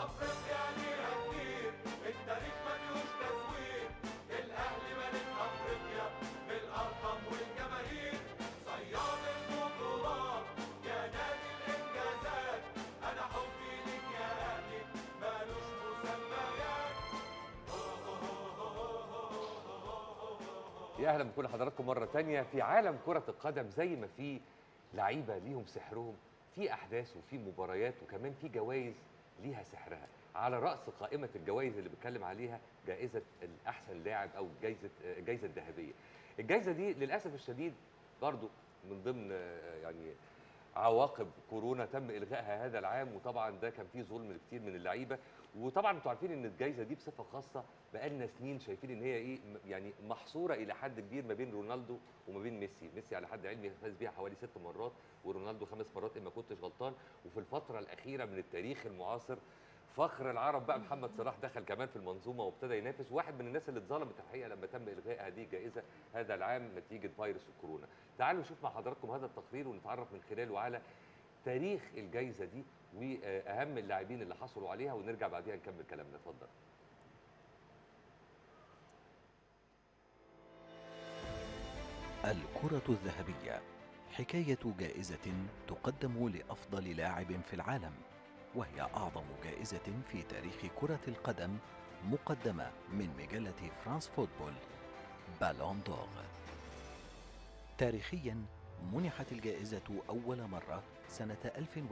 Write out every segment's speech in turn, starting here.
افريقيا ليها كتير التاريخ مليوش تزوير الاهلي ملك افريقيا بالارقام والجماهير صياد البطولات يا نادي الانجازات انا حبي ليك يا اهلي مالوش مسميات يا اهلا بكل حضراتكم مره تانية في عالم كره القدم زي ما في لعيبه ليهم سحرهم في احداث وفي مباريات وكمان في جوائز ليها سحرها على راس قائمه الجوائز اللي بتكلم عليها جائزه الاحسن لاعب او جائزه الجائزه الذهبيه الجائزه دي للاسف الشديد برضو من ضمن آه، يعني عواقب كورونا تم الغائها هذا العام وطبعا ده كان فيه ظلم لكتير من اللعيبه وطبعا انتوا عارفين ان الجائزه دي بصفه خاصه بقالنا سنين شايفين ان هي ايه م- يعني محصوره الى حد كبير ما بين رونالدو وما بين ميسي ميسي على حد علمي فاز بيها حوالي ست مرات ورونالدو خمس مرات ان ما كنتش غلطان وفي الفتره الاخيره من التاريخ المعاصر فخر العرب بقى محمد صلاح دخل كمان في المنظومه وابتدى ينافس واحد من الناس اللي اتظلمت الحقيقه لما تم الغاء هذه الجائزه هذا العام نتيجه فيروس الكورونا تعالوا نشوف مع حضراتكم هذا التقرير ونتعرف من خلاله على تاريخ الجائزه دي واهم اللاعبين اللي حصلوا عليها ونرجع بعديها نكمل كلامنا اتفضل الكرة الذهبية حكاية جائزة تقدم لأفضل لاعب في العالم وهي أعظم جائزة في تاريخ كرة القدم مقدمة من مجلة فرانس فوتبول بالون دور تاريخيا منحت الجائزة أول مرة سنة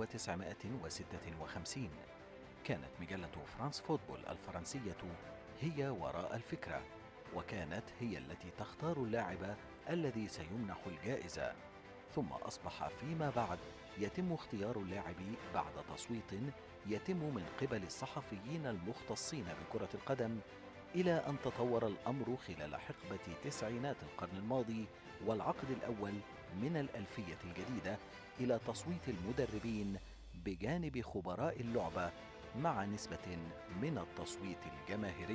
1956 كانت مجلة فرانس فوتبول الفرنسية هي وراء الفكرة وكانت هي التي تختار اللاعب الذي سيمنح الجائزة ثم أصبح فيما بعد يتم اختيار اللاعب بعد تصويت يتم من قبل الصحفيين المختصين بكرة القدم إلى أن تطور الأمر خلال حقبة تسعينات القرن الماضي والعقد الأول من الألفية الجديدة إلى تصويت المدربين بجانب خبراء اللعبة مع نسبة من التصويت الجماهيري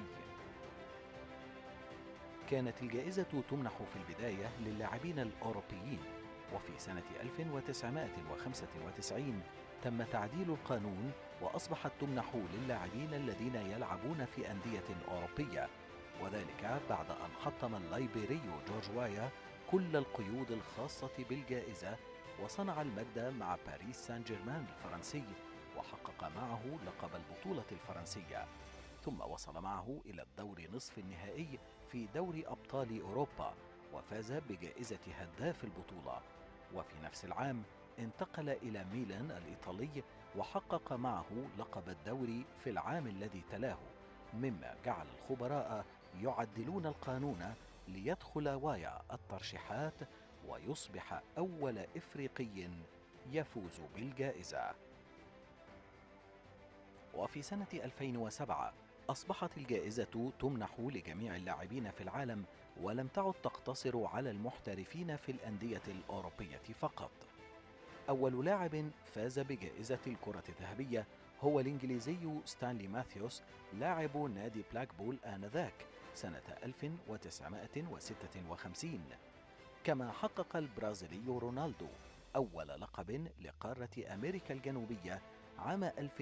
كانت الجائزة تمنح في البداية للاعبين الأوروبيين وفي سنة 1995 تم تعديل القانون وأصبحت تمنح للاعبين الذين يلعبون في أندية أوروبية وذلك بعد أن حطم اللايبيري جورج وايا كل القيود الخاصة بالجائزة وصنع المجد مع باريس سان جيرمان الفرنسي وحقق معه لقب البطولة الفرنسية ثم وصل معه إلى الدور نصف النهائي في دوري أبطال أوروبا وفاز بجائزة هداف البطولة وفي نفس العام انتقل إلى ميلان الإيطالي وحقق معه لقب الدوري في العام الذي تلاه مما جعل الخبراء يعدلون القانون ليدخل وايا الترشيحات ويصبح أول إفريقي يفوز بالجائزة وفي سنة 2007 أصبحت الجائزة تمنح لجميع اللاعبين في العالم ولم تعد تقتصر على المحترفين في الأندية الأوروبية فقط. أول لاعب فاز بجائزة الكرة الذهبية هو الإنجليزي ستانلي ماثيوس لاعب نادي بلاكبول آنذاك سنة 1956 كما حقق البرازيلي رونالدو أول لقب لقارة أمريكا الجنوبية عام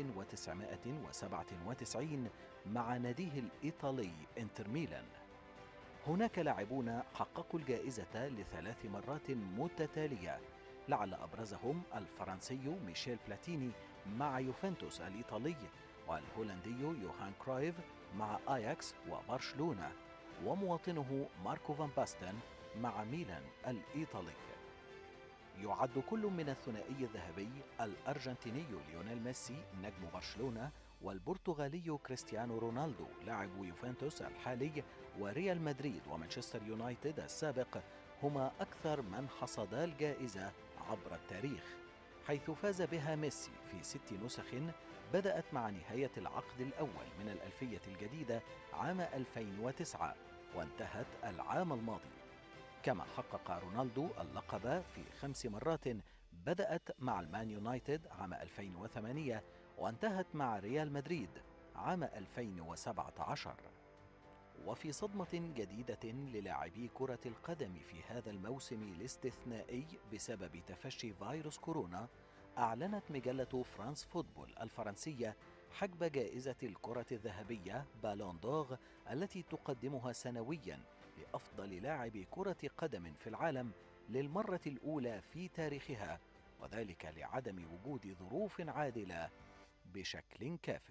1997 مع ناديه الإيطالي إنتر ميلان هناك لاعبون حققوا الجائزة لثلاث مرات متتالية لعل أبرزهم الفرنسي ميشيل بلاتيني مع يوفنتوس الإيطالي والهولندي يوهان كرايف مع آياكس وبرشلونة ومواطنه ماركو فان باستن مع ميلان الإيطالي يعد كل من الثنائي الذهبي الأرجنتيني ليونيل ميسي نجم برشلونة والبرتغالي كريستيانو رونالدو لاعب يوفنتوس الحالي وريال مدريد ومانشستر يونايتد السابق هما أكثر من حصدا الجائزة عبر التاريخ حيث فاز بها ميسي في ست نسخ بدأت مع نهاية العقد الأول من الألفية الجديدة عام 2009 وانتهت العام الماضي كما حقق رونالدو اللقب في خمس مرات بدأت مع المان يونايتد عام 2008 وانتهت مع ريال مدريد عام 2017 وفي صدمة جديدة للاعبي كرة القدم في هذا الموسم الاستثنائي بسبب تفشي فيروس كورونا أعلنت مجلة فرانس فوتبول الفرنسية حجب جائزة الكرة الذهبية بالون دور التي تقدمها سنويا لأفضل لاعب كرة قدم في العالم للمرة الأولى في تاريخها وذلك لعدم وجود ظروف عادلة بشكل كاف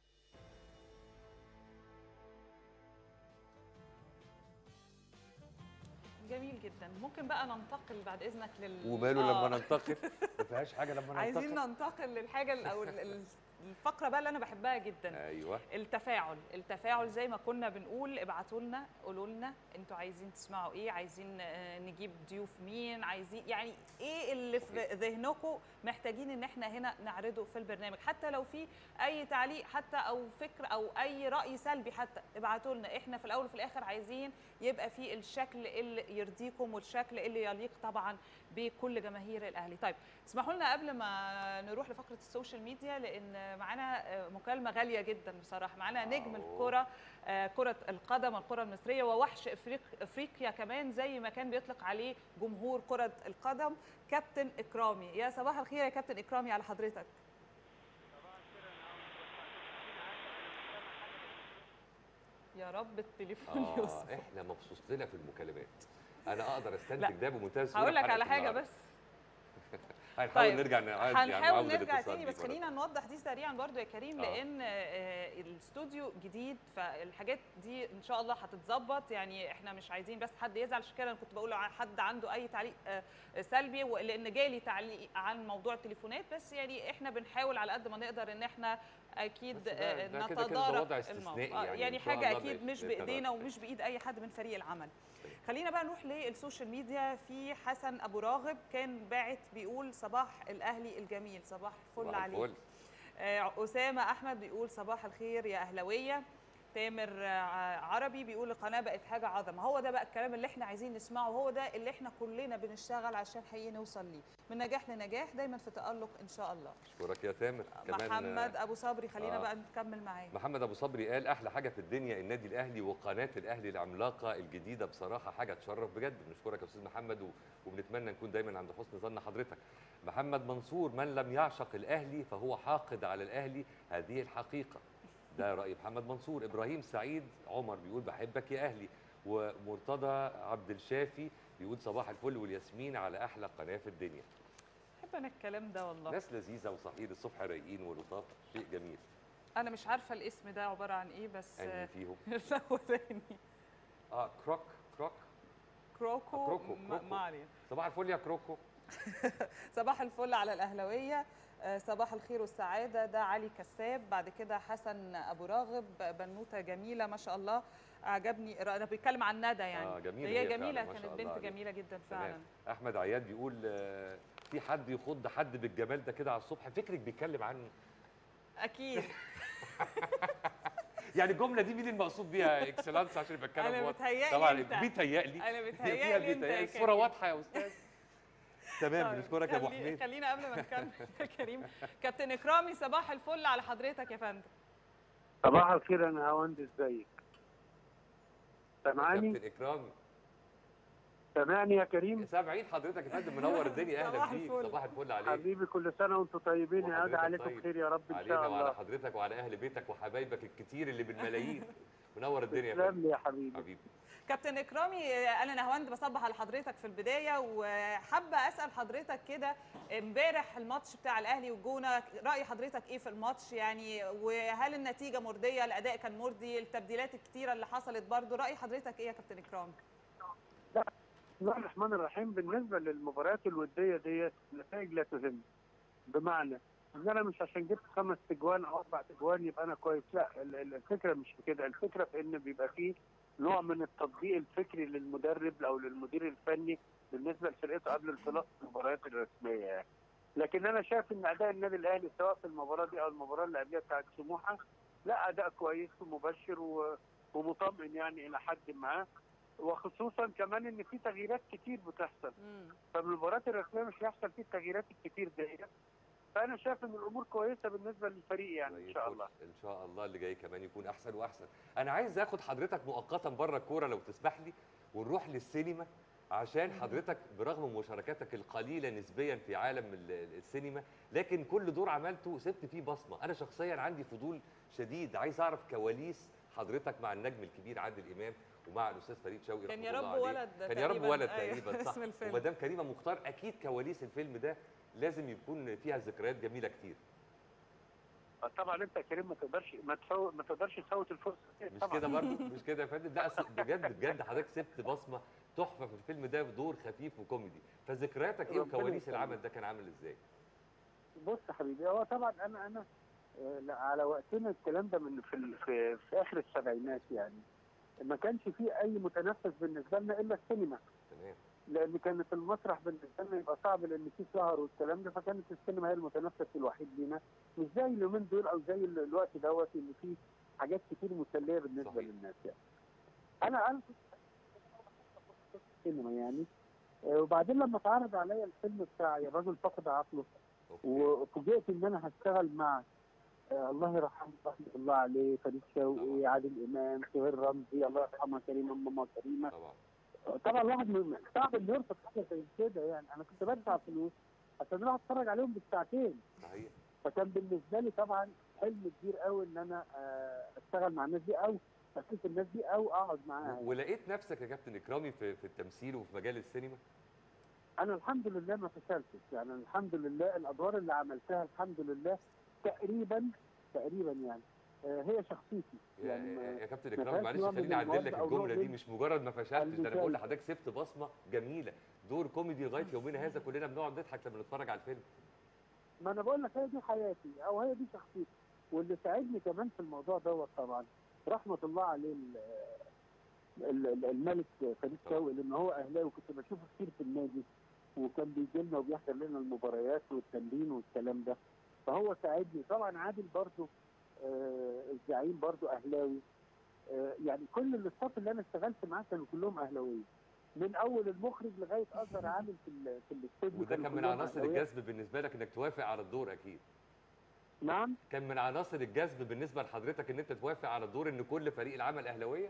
جميل جدا ممكن بقى ننتقل بعد اذنك لل وماله آه. لما ننتقل ما فيهاش حاجه لما ننتقل عايزين ننتقل للحاجه ال- او ال- ال- الفقره بقى اللي انا بحبها جدا ايوه التفاعل التفاعل زي ما كنا بنقول ابعتوا لنا قولوا لنا انتوا عايزين تسمعوا ايه عايزين آه، نجيب ضيوف مين عايزين يعني ايه اللي في ذهنكم محتاجين ان احنا هنا نعرضه في البرنامج حتى لو في اي تعليق حتى او فكر او اي راي سلبي حتى ابعتوا لنا احنا في الاول وفي الاخر عايزين يبقى في الشكل اللي يرضيكم والشكل اللي يليق طبعا بكل جماهير الاهلي طيب اسمحوا لنا قبل ما نروح لفقره السوشيال ميديا لان معانا آه، مكالمه غاليه جدا بصراحه معانا نجم أوه. الكره آه، كره القدم الكره المصريه ووحش افريق افريقيا كمان زي ما كان بيطلق عليه جمهور كره القدم كابتن اكرامي يا صباح الخير يا كابتن اكرامي على حضرتك يا رب التليفون اه يوصل احنا مبسوط لنا في المكالمات انا اقدر لا. استنتج ده بمنتهى السهوله هقول لك في على حلقة حاجه النهاردة. بس هنحاول طيب، نرجع نعاد يعني هنحاول نعود نرجع الاتصال تاني بيه بس مرة خلينا نوضح دي سريعا برضو يا كريم آه. لان آه، الاستوديو جديد فالحاجات دي ان شاء الله هتتظبط يعني احنا مش عايزين بس حد يزعل عشان كده انا كنت بقول على حد عنده اي تعليق آه، سلبي لان جالي تعليق عن موضوع التليفونات بس يعني احنا بنحاول على قد ما نقدر ان احنا اكيد بس ده- آه، ده كده كده ده نتدارك وضع الموقف استثنائي آه، يعني يعني إن شاء حاجه الله اكيد بإذن- مش بإذن بايدينا الله. ومش بايد اي حد من فريق العمل خلينا بقى نروح للسوشيال ميديا في حسن ابو راغب كان باعت بيقول صباح الاهلي الجميل صباح الفل صباح عليك الفل. آه، أسامة أحمد بيقول صباح الخير يا أهلوية تامر آه، عربي بيقول القناة بقت حاجة عظمة هو ده بقى الكلام اللي احنا عايزين نسمعه هو ده اللي احنا كلنا بنشتغل عشان حقيقي نوصل ليه من نجاح لنجاح دايما في تألق إن شاء الله اشكرك يا تامر كمان محمد أبو صبري خلينا آه. بقى نكمل معاه محمد ابو صبري قال احلى حاجه في الدنيا النادي الاهلي وقناه الاهلي العملاقه الجديده بصراحه حاجه تشرف بجد بنشكرك يا استاذ محمد و- وبنتمنى نكون دايما عند حسن ظن حضرتك محمد منصور من لم يعشق الاهلي فهو حاقد على الاهلي هذه الحقيقه ده راي محمد منصور ابراهيم سعيد عمر بيقول بحبك يا اهلي ومرتضى عبد الشافي بيقول صباح الفل والياسمين على احلى قناه في الدنيا بحب أنا الكلام ده والله ناس لذيذه وصحيين الصبح رايقين ولطاف شيء جميل أنا مش عارفة الاسم ده عبارة عن إيه بس انهي فيهم لا هو تاني اه كروك كروك كروكو, كروكو، ما- كروكو. ما علينا صباح الفل يا كروكو صباح الفل على الأهلوية آه، صباح الخير والسعادة ده علي كساب بعد كده حسن أبو راغب بنوتة جميلة ما شاء الله عجبني أنا بيتكلم عن ندى يعني آه، جميلة هي هي جميلة فعلاً، ما شاء كانت الله بنت عليها. جميلة جدا فعلا تمام احمد عياد بيقول آه، في حد يخض حد بالجمال ده كده على الصبح فكرك بيتكلم عن أكيد يعني الجمله دي مين المقصود بيها اكسلانس عشان يبقى الكلام أنا واضح؟ بيتهيألي طبعا أنت. بيتهيألي أنا هي بيتهيألي فيها أنت بيتهيألي يا الصوره كريم. واضحه يا استاذ تمام طيب، بنشكرك يا ابو خلي- حميد خلينا قبل ما نكمل يا كريم كابتن إكرامي صباح الفل على حضرتك يا فندم صباح الخير انا هوند ازيك سامعني كابتن اكرامي سامعني يا كريم سامعين حضرتك يا فندم منور الدنيا اهلا صباح بيك الفل. صباح الفل عليك حبيبي كل سنه وانتم طيبين يا وحضرتك هذا عليكم طيب. خير يا رب ان علينا شاء وعلى الله حضرتك وعلى اهل بيتك وحبايبك الكتير اللي بالملايين منور الدنيا يا فندم تسلم لي يا حبيبي حبيبي كابتن اكرامي انا نهاوند بصبح على حضرتك في البدايه وحابه اسال حضرتك كده امبارح الماتش بتاع الاهلي والجونه راي حضرتك ايه في الماتش يعني وهل النتيجه مرضيه الاداء كان مرضي التبديلات الكتيره اللي حصلت برضو راي حضرتك ايه يا كابتن اكرامي بسم الله الرحمن الرحيم بالنسبه للمباريات الوديه ديت النتائج لا تهم بمعنى ان انا مش عشان جبت خمس تجوان او اربع تجوان يبقى انا كويس لا ال- ال- الفكره مش في كده الفكره في ان بيبقى فيه نوع من التطبيق الفكري للمدرب او للمدير الفني بالنسبه لفرقته قبل انطلاق المباريات الرسميه يعني لكن انا شايف ان اداء النادي الاهلي سواء في المباراه دي او المباراه اللي قبلها بتاعت سموحه لا اداء كويس ومبشر و- ومطمئن يعني الى حد ما وخصوصا كمان ان في تغييرات كتير بتحصل ففي المباريات الرسميه مش هيحصل فيه التغييرات الكتير ديت فانا شايف ان الامور كويسه بالنسبه للفريق يعني زي ان شاء الفل. الله ان شاء الله اللي جاي كمان يكون احسن واحسن انا عايز اخد حضرتك مؤقتا بره الكوره لو تسمح لي ونروح للسينما عشان حضرتك برغم مشاركاتك القليله نسبيا في عالم ال- ال- السينما لكن كل دور عملته سبت فيه بصمه انا شخصيا عندي فضول شديد عايز اعرف كواليس حضرتك مع النجم الكبير عادل امام ومع الاستاذ فريد شوقي كان رحمه يا الله رب عليه. ولد كان يا رب تقريباً. ولد أيوة، تقريبا صح اسم الفيلم. ومدام كريمه مختار اكيد كواليس الفيلم ده لازم يكون فيها ذكريات جميله كتير طبعا انت يا كريم ما تقدرش ما تفوت ما تقدرش تفوت الفرصه دي مش طبعا كده برضه مش كده يا فندم لا أصل بجد بجد حضرتك سبت بصمه تحفه في الفيلم ده بدور خفيف وكوميدي فذكرياتك ايه ربنا وكواليس يخليك. العمل ده كان عامل ازاي؟ بص يا حبيبي هو طبعا انا انا آه، لا، على وقتنا الكلام ده من في ال- في, في اخر السبعينات يعني ما كانش فيه اي متنفس بالنسبه لنا الا السينما تمام لان كانت المسرح بالنسبه لنا يبقى صعب لان فيه سهر والكلام ده فكانت السينما هي المتنفس الوحيد لينا مش زي اليومين دول او زي ال- الوقت دوت اللي فيه حاجات كتير مسليه بالنسبه صحيح. للناس يعني انا انا كنت السينما يعني آه، وبعدين لما اتعرض عليا الفيلم بتاع يا راجل فقد عقله اوكي وفوجئت ان انا هشتغل مع آه، الله يرحمه رحمه الله عليه فريد شوقي طبعا. عادل امام سهير رمزي الله يرحمها كريمه ماما كريمه طبعا طبعا الواحد م- صعب انه يرفض حاجه زي كده يعني انا كنت بدفع فلوس عشان اروح اتفرج عليهم بالساعتين صحيح فكان بالنسبه لي طبعا حلم كبير قوي ان انا آه، اشتغل مع الناس دي او اشوف الناس دي او اقعد معاها و- ولقيت نفسك يا كابتن اكرامي في في التمثيل وفي مجال السينما انا الحمد لله ما فشلتش يعني الحمد لله الادوار اللي عملتها الحمد لله تقريبا تقريبا يعني آه، هي شخصيتي يا, يعني يا- ما- يا كابتن ما اكرامي فيهاش معلش نوع من خليني اعدل لك المواظبة أو الجمله نوع دي من مش مجرد ما فشلتش ده انا المثال. بقول لحضرتك سبت بصمه جميله دور كوميدي لغايه يومنا هذا كلنا بنقعد نضحك لما نتفرج على الفيلم ما انا بقول لك هي دي حياتي او هي دي شخصيتي واللي ساعدني كمان في الموضوع دوت طبعا رحمه الله عليه ال- ال- ال- الملك فريد طبعا. شوقي لان هو اهلاوي كنت بشوفه كتير في النادي وكان بيجي لنا وبيحضر لنا المباريات والتمرين والكلام ده فهو ساعدني طبعا عادل برضو آه الزعيم برضو اهلاوي آه يعني كل الاستاف اللي انا اشتغلت معاه كانوا كلهم اهلاويين من اول المخرج لغايه اصغر عامل في ال- في الاستوديو وده كانوا كان من كلهم عناصر أهلاوية. الجذب بالنسبه لك انك توافق على الدور اكيد نعم كان من عناصر الجذب بالنسبه لحضرتك ان انت توافق على الدور ان كل فريق العمل اهلاويه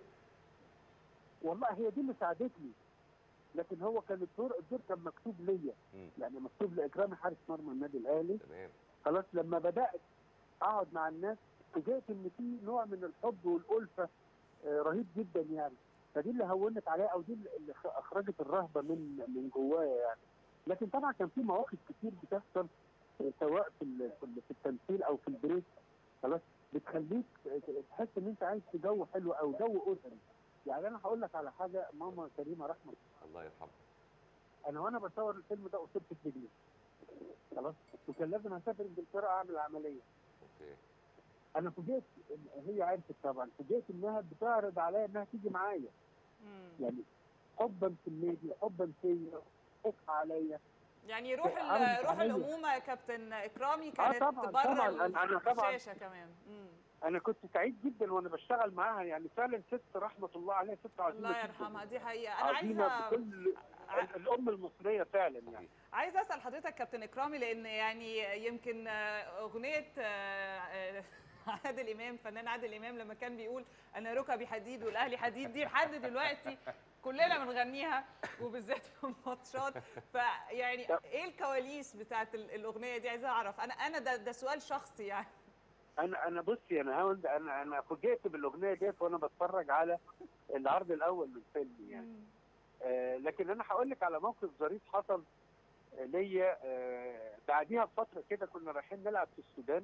والله هي دي اللي ساعدتني لكن هو كان الدور الدور كان مكتوب ليا مم. يعني مكتوب لاكرامي حارس مرمى النادي الاهلي تمام خلاص لما بدات اقعد مع الناس فوجئت ان في نوع من الحب والالفه آه، رهيب جدا يعني فدي اللي هونت عليا او دي اللي خ- اخرجت الرهبه من من جوايا يعني لكن طبعا كان في مواقف كتير بتحصل آه، سواء في ال- في ال- في التمثيل او في البريك خلاص بتخليك تحس ان انت عايش في جو حلو او جو اسري يعني انا هقول لك على حاجه ماما كريمه رحمه الله يرحمه انا وانا بصور الفيلم ده اصبت في رجلي خلاص وكان لازم اسافر انجلترا اعمل عمليه اوكي انا فوجئت إن- هي عرفت طبعا فوجئت انها بتعرض عليا انها تيجي معايا مم. يعني حبا في النادي حبا فيا خوف عليا يعني روح ال- عرض روح عليا. الامومه يا كابتن اكرامي كانت طبعاً، بره طبعاً. أنا- أنا طبعاً. الشاشه كمان مم. انا كنت سعيد جدا وانا بشتغل معاها يعني فعلا ست رحمه الله عليها ست عظيمه الله جداً. يرحمها دي حقيقه انا عظيمه عايزه بكل ع- الام المصريه فعلا يعني صحيح عايزه اسال حضرتك كابتن اكرامي لان يعني يمكن آه، اغنيه آه، آه، عادل امام فنان عادل امام لما كان بيقول انا ركبي حديد والاهلي حديد دي لحد دلوقتي كلنا بنغنيها وبالذات في الماتشات فيعني ايه الكواليس بتاعت ال- الاغنيه دي عايزه اعرف انا انا ده, ده سؤال شخصي يعني انا انا بصي انا هاوند انا انا فوجئت بالاغنيه ديت وانا بتفرج على العرض الاول من الفيلم يعني آه لكن انا هقول لك على موقف ظريف حصل آه، ليا آه بعديها بفتره كده كنا رايحين نلعب في السودان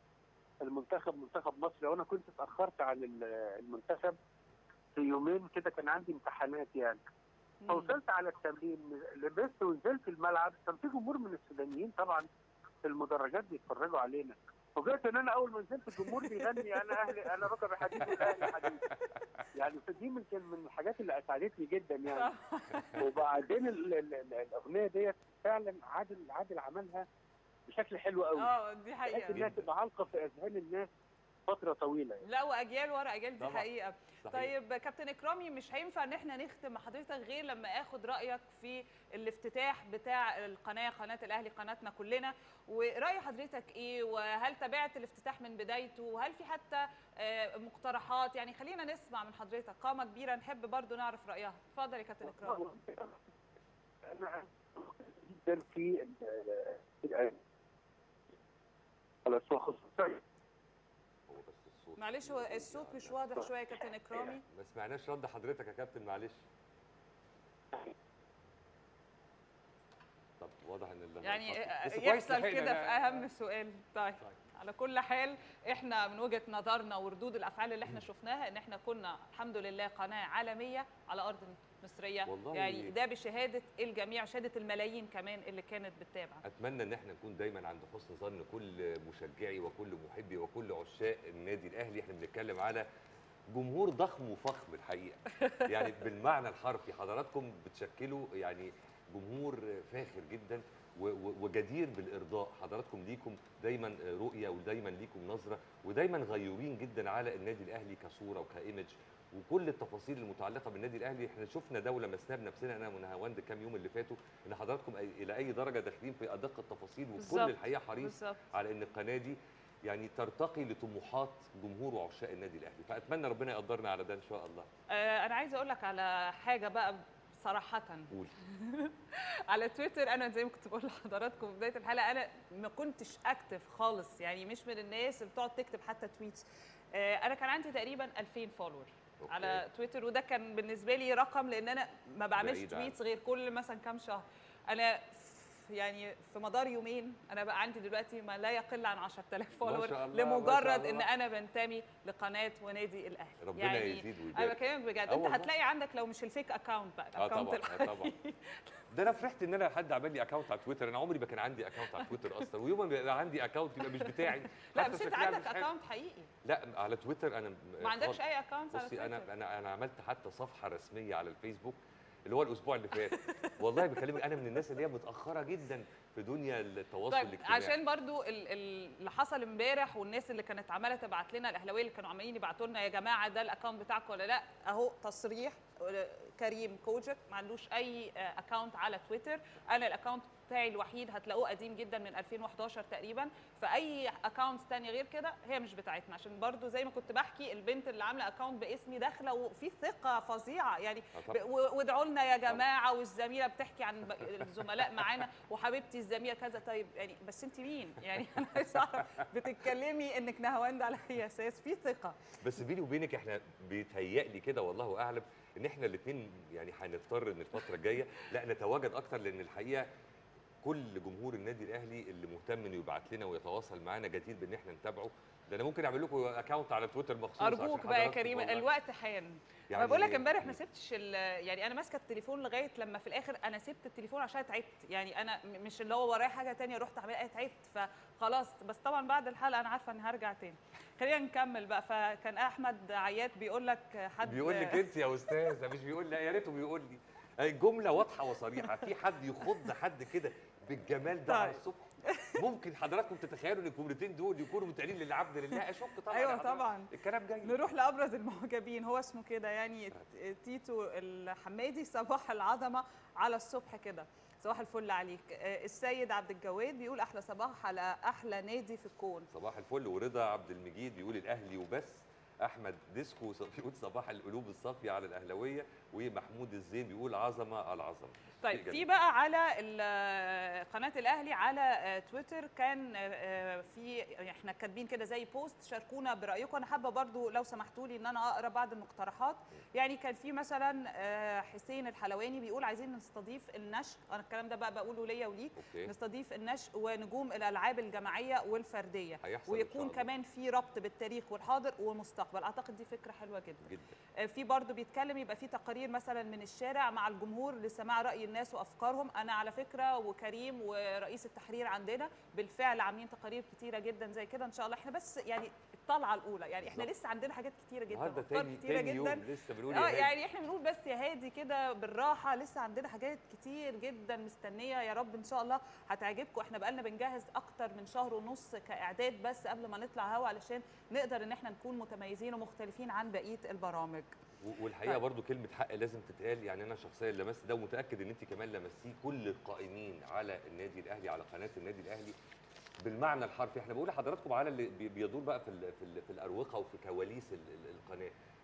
المنتخب منتخب مصر وانا كنت اتاخرت عن ال- المنتخب في يومين كده كان عندي امتحانات يعني مم. فوصلت على التمرين لبست ونزلت الملعب كان في جمهور من السودانيين طبعا في المدرجات بيتفرجوا علينا فوجئت ان انا اول ما نزلت الجمهور بيغني انا اهلي انا ركب حديد والاهلي حديد يعني فدي من كان من الحاجات اللي اسعدتني جدا يعني وبعدين ال- ال- ال- الاغنيه ديت فعلا عادل عادل عملها بشكل حلو قوي اه دي بحيث حقيقه انها تبقى علقه في اذهان الناس فتره طويله يعني. لا واجيال ورا اجيال دي طبعاً. حقيقه صحيح طيب كابتن اكرامي مش هينفع ان احنا نختم مع حضرتك غير لما اخد رايك في الافتتاح بتاع القناه قناه الاهلي قناتنا كلنا وراي حضرتك ايه وهل تابعت الافتتاح من بدايته وهل في حتى آه، مقترحات يعني خلينا نسمع من حضرتك قامه كبيره نحب برضو نعرف رايها اتفضل يا كابتن اكرامي انا جدا في ال- ال- خلاص وخصوصا هو بس الصوت معلش هو الصوت مش واضح شويه يا كابتن اكرامي ما سمعناش رد حضرتك يا كابتن معلش طب واضح ان ال- يعني الخط- بس كويس يحصل لحقنا كده في يعني. اهم سؤال طيب طيب. على كل حال احنا من وجهه نظرنا وردود الافعال اللي احنا شفناها ان احنا كنا الحمد لله قناه عالميه على ارض مصريه والله يعني ده بشهاده الجميع شهاده الملايين كمان اللي كانت بتتابع اتمنى ان احنا نكون دايما عند حسن ظن كل مشجعي وكل محبي وكل عشاق النادي الاهلي احنا بنتكلم على جمهور ضخم وفخم الحقيقه يعني بالمعنى الحرفي حضراتكم بتشكلوا يعني جمهور فاخر جدا و- و- وجدير بالارضاء حضراتكم ليكم دايما رؤيه ودايما ليكم نظره ودايما غيورين جدا على النادي الاهلي كصوره وكايمج وكل التفاصيل المتعلقه بالنادي الاهلي احنا شفنا ده ولمسناه بنفسنا انا ونهاوند كام يوم اللي فاتوا ان حضراتكم أي- الى اي درجه داخلين في ادق التفاصيل وكل بالظبط. الحقيقه حريص بالظبط على ان القناه دي يعني ترتقي لطموحات جمهور وعشاق النادي الاهلي فاتمنى ربنا يقدرنا على ده ان شاء الله آه انا عايزه اقول لك على حاجه بقى صراحه قول على تويتر انا زي ما كنت بقول لحضراتكم في بدايه الحلقه انا ما كنتش اكتف خالص يعني مش من الناس اللي بتقعد تكتب حتى تويتس آه، انا كان عندي تقريبا 2000 فولور أوكي. على تويتر وده كان بالنسبه لي رقم لان انا ما بعملش بعيد عنك. تويتس غير كل مثلا كام شهر انا في- يعني في مدار يومين انا بقى عندي دلوقتي ما لا يقل عن 10000 فولور شاء الله، ما شاء لمجرد ان الله. انا بنتمي لقناه ونادي الاهلي ربنا يعني يزيد انا ويبارك بكلمك بجد آه انت والله. هتلاقي عندك لو مش الفيك اكونت بقى اه الاكونت طبعا آه طبعا ده انا فرحت ان انا حد عمل لي اكونت على تويتر انا عمري ما كان عندي اكونت على تويتر اصلا ويوم ما يبقى عندي اكونت يبقى مش بتاعي لا حتى بس انت شكلها عندك مش حلو. اكونت حقيقي لا على تويتر انا ما عندكش خالص. اي اكونت على بصي تويتر انا انا انا عملت حتى صفحه رسميه على الفيسبوك اللي هو الاسبوع اللي فات والله بكلمك انا من الناس اللي هي متاخره جدا في دنيا التواصل طيب الاجتماعي عشان برضو ال- ال- اللي حصل امبارح والناس اللي كانت عماله تبعت لنا الاهلاويه اللي كانوا عمالين يبعتوا لنا يا جماعه ده الاكونت بتاعكم ولا لا اهو تصريح آه، كريم كوجك ما عندوش اي اكونت على تويتر انا الاكونت بتاعي الوحيد هتلاقوه قديم جدا من 2011 تقريبا فاي اكونت تاني غير كده هي مش بتاعتنا عشان برضو زي ما كنت بحكي البنت اللي عامله اكونت باسمي داخله وفي ثقه فظيعه يعني آه طبعاً. ب- و- وادعوا لنا يا جماعه والزميله بتحكي عن ب- الزملاء معانا وحبيبتي الزميله كذا طيب يعني بس انت مين؟ يعني انا عايزه اعرف بتتكلمي انك نهاوند على اي اساس في ثقه بس بيني وبينك احنا بيتهيألي كده والله اعلم ان احنا الاثنين يعني هنضطر ان الفتره الجايه لا نتواجد اكتر لان الحقيقه كل جمهور النادي الاهلي اللي مهتم انه يبعت لنا ويتواصل معانا جدير بان احنا نتابعه ده انا ممكن اعمل لكم اكونت على تويتر مخصوص ارجوك عشان بقى يا حضراتكم كريم والله. الوقت حان يعني انا بقول لك امبارح ما سبتش ال- يعني انا ماسكه التليفون لغايه لما في الاخر انا سبت التليفون عشان تعبت يعني انا م- مش اللي هو ورايا حاجه تانية رحت اعملها تعبت فخلاص بس طبعا بعد الحلقه انا عارفه اني هرجع تاني خلينا نكمل بقى فكان احمد عياد بيقول لك حد بيقول لك انت يا استاذه مش بيقول لا يا ريته بيقول لي أي جمله واضحه وصريحه في حد يخض حد كده بالجمال ده على طيب. الصبح ممكن حضراتكم تتخيلوا ان الجملتين دول يكونوا متقالين للعبد لله اشك طبعا أيوة يا حضرتك. طبعاً. الكلام جاي نروح لابرز المعجبين هو اسمه كده يعني تيتو الحمادي صباح العظمه على الصبح كده صباح الفل عليك آه، السيد عبد الجواد بيقول احلى صباح على احلى نادي في الكون صباح الفل ورضا عبد المجيد بيقول الاهلي وبس احمد ديسكو بيقول صباح القلوب الصافيه على الاهلاويه ومحمود الزين بيقول عظمه على عظمه طيب شيء في جميل. بقى على ال- قناه الاهلي على آه، تويتر كان آه، في يعني احنا كاتبين كده زي بوست شاركونا برايكم انا حابه برضو لو سمحتوا لي ان انا اقرا بعض المقترحات يعني كان في مثلا آه، حسين الحلواني بيقول عايزين نستضيف النشء انا الكلام ده بقى بقوله ليا وليك اوكي نستضيف النشء ونجوم الالعاب الجماعيه والفرديه هيحصل إن ويكون شاء الله. كمان في ربط بالتاريخ والحاضر والمستقبل اعتقد دي فكره حلوه جدا جدا آه، في برضه بيتكلم يبقى في تقارير مثلا من الشارع مع الجمهور لسماع راي الناس وافكارهم انا على فكره وكريم ورئيس التحرير عندنا بالفعل عاملين تقارير كتيره جدا زي كده ان شاء الله احنا بس يعني الطلعه الاولى يعني احنا بالظبط. لسه عندنا حاجات كتيره جدا النهارده وافكار تاني كتيره تاني جدا يوم لسه بنقول يا اه هادي. يعني احنا بنقول بس يا هادي كده بالراحه لسه عندنا حاجات كتير جدا مستنيه يا رب ان شاء الله هتعجبكم احنا بقالنا بنجهز اكتر من شهر ونص كاعداد بس قبل ما نطلع هوا علشان نقدر ان احنا نكون متميزين ومختلفين عن بقيه البرامج و- والحقيقه طيب. برضو كلمه حق لازم تتقال يعني انا شخصيا لمست ده ومتاكد ان انت كمان لمستيه كل القائمين على النادي الاهلي على قناه النادي الاهلي بالمعنى الحرفي احنا بقول لحضراتكم على اللي بي- بيدور بقى في ال في, ال في الاروقه وفي كواليس ال- ال- القناه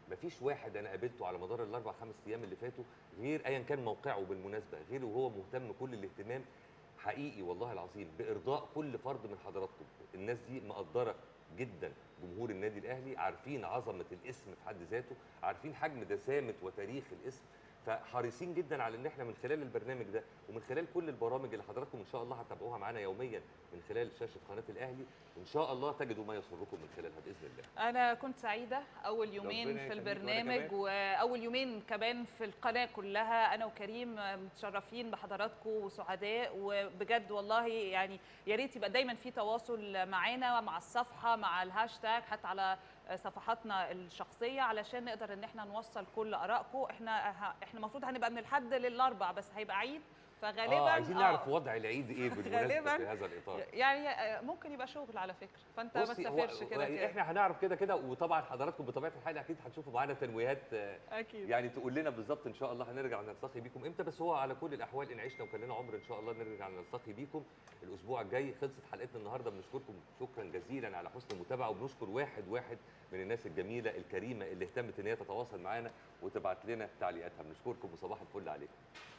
مفيش واحد انا قابلته على مدار الاربع خمس ايام اللي فاتوا غير ايا كان موقعه بالمناسبه غير وهو مهتم كل الاهتمام حقيقي والله العظيم بارضاء كل فرد من حضراتكم الناس دي مقدره جدا جمهور النادي الاهلي عارفين عظمه الاسم في حد ذاته عارفين حجم دسامه وتاريخ الاسم فحريصين جدا على ان احنا من خلال البرنامج ده ومن خلال كل البرامج اللي حضراتكم ان شاء الله هتتابعوها معانا يوميا من خلال شاشه قناه الاهلي ان شاء الله تجدوا ما يسركم من خلالها باذن الله انا كنت سعيده اول يومين ربنا في يخليك، وأنا البرنامج كمان. واول يومين كمان في القناه كلها انا وكريم متشرفين بحضراتكم وسعداء وبجد والله يعني يا ريت يبقى دايما في تواصل معانا مع الصفحه مع الهاشتاج حتى على صفحاتنا الشخصيه علشان نقدر ان احنا نوصل كل ارائكم احنا ه- احنا المفروض هنبقى من الحد للاربع بس هيبقى عيد فغالبا اه عايزين آه، نعرف وضع العيد ايه بالمناسبه غالباً في هذا الاطار يعني آه، ممكن يبقى شغل على فكره فانت ما بصي، هو- تسافرش هو كده كده احنا هنعرف كده كده وطبعا حضراتكم بطبيعه الحال اكيد هتشوفوا معانا تنويهات آه، اكيد يعني تقول لنا بالظبط ان شاء الله هنرجع نلتقي بيكم امتى بس هو على كل الاحوال ان عشنا وكان لنا عمر ان شاء الله نرجع نلتقي بيكم الاسبوع الجاي خلصت حلقتنا النهارده بنشكركم شكرا جزيلا على حسن المتابعه وبنشكر واحد واحد من الناس الجميله الكريمه اللي اهتمت ان هي تتواصل معانا وتبعت لنا تعليقاتها بنشكركم وصباح الفل عليكم